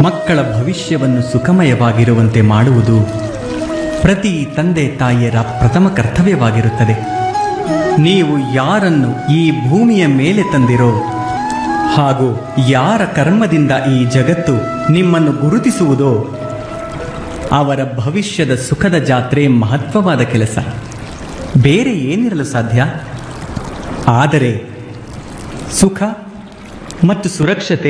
ಮಕ್ಕಳ ಭವಿಷ್ಯವನ್ನು ಸುಖಮಯವಾಗಿರುವಂತೆ ಮಾಡುವುದು ಪ್ರತಿ ತಂದೆ ತಾಯಿಯರ ಪ್ರಥಮ ಕರ್ತವ್ಯವಾಗಿರುತ್ತದೆ ನೀವು ಯಾರನ್ನು ಈ ಭೂಮಿಯ ಮೇಲೆ ತಂದಿರೋ ಹಾಗೂ ಯಾರ ಕರ್ಮದಿಂದ ಈ ಜಗತ್ತು ನಿಮ್ಮನ್ನು ಗುರುತಿಸುವುದೋ ಅವರ ಭವಿಷ್ಯದ ಸುಖದ ಜಾತ್ರೆ ಮಹತ್ವವಾದ ಕೆಲಸ ಬೇರೆ ಏನಿರಲು ಸಾಧ್ಯ ಆದರೆ ಸುಖ ಮತ್ತು ಸುರಕ್ಷತೆ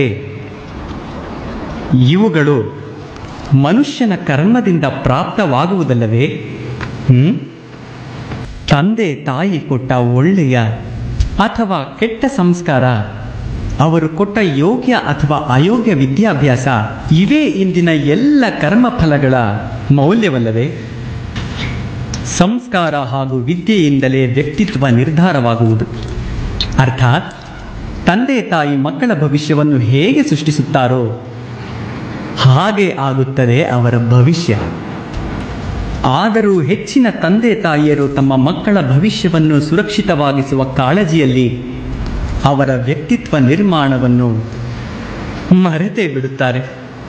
ಇವುಗಳು ಮನುಷ್ಯನ ಕರ್ಮದಿಂದ ಪ್ರಾಪ್ತವಾಗುವುದಲ್ಲವೇ ಹ್ಮ್? ತಂದೆ ತಾಯಿ ಕೊಟ್ಟ ಒಳ್ಳೆಯ ಅಥವಾ ಕೆಟ್ಟ ಸಂಸ್ಕಾರ ಅವರು ಕೊಟ್ಟ ಯೋಗ್ಯ ಅಥವಾ ಅಯೋಗ್ಯ ವಿದ್ಯಾಭ್ಯಾಸ ಇವೇ ಇಂದಿನ ಎಲ್ಲ ಕರ್ಮಫಲಗಳ ಮೌಲ್ಯವಲ್ಲವೇ ಸಂಸ್ಕಾರ ಹಾಗೂ ವಿದ್ಯೆಯಿಂದಲೇ ವ್ಯಕ್ತಿತ್ವ ನಿರ್ಧಾರವಾಗುವುದು ಅರ್ಥಾತ್ ತಂದೆ ತಾಯಿ ಮಕ್ಕಳ ಭವಿಷ್ಯವನ್ನು ಹೇಗೆ ಸೃಷ್ಟಿಸುತ್ತಾರೋ ಹಾಗೆ ಆಗುತ್ತದೆ ಅವರ ಭವಿಷ್ಯ ಆದರೂ ಹೆಚ್ಚಿನ ತಂದೆ ತಾಯಿಯರು ತಮ್ಮ ಮಕ್ಕಳ ಭವಿಷ್ಯವನ್ನು ಸುರಕ್ಷಿತವಾಗಿಸುವ ಕಾಳಜಿಯಲ್ಲಿ ಅವರ ವ್ಯಕ್ತಿತ್ವ ನಿರ್ಮಾಣವನ್ನು ಮರೆತೇ ಬಿಡುತ್ತಾರೆ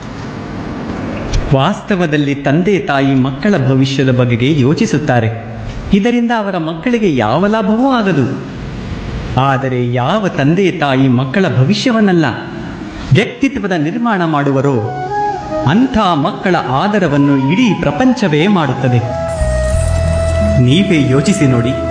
ವಾಸ್ತವದಲ್ಲಿ ತಂದೆ ತಾಯಿ ಮಕ್ಕಳ ಭವಿಷ್ಯದ ಬಗೆಗೆ ಯೋಚಿಸುತ್ತಾರೆ ಇದರಿಂದ ಅವರ ಮಕ್ಕಳಿಗೆ ಯಾವ ಲಾಭವೂ ಆಗದು ಆದರೆ ಯಾವ ತಂದೆ ತಾಯಿ ಮಕ್ಕಳ ಭವಿಷ್ಯವನ್ನಲ್ಲ ವ್ಯಕ್ತಿತ್ವದ ನಿರ್ಮಾಣ ಮಾಡುವರೋ ಅಂಥ ಮಕ್ಕಳ ಆದರವನ್ನು ಇಡೀ ಪ್ರಪಂಚವೇ ಮಾಡುತ್ತದೆ ನೀವೇ ಯೋಚಿಸಿ ನೋಡಿ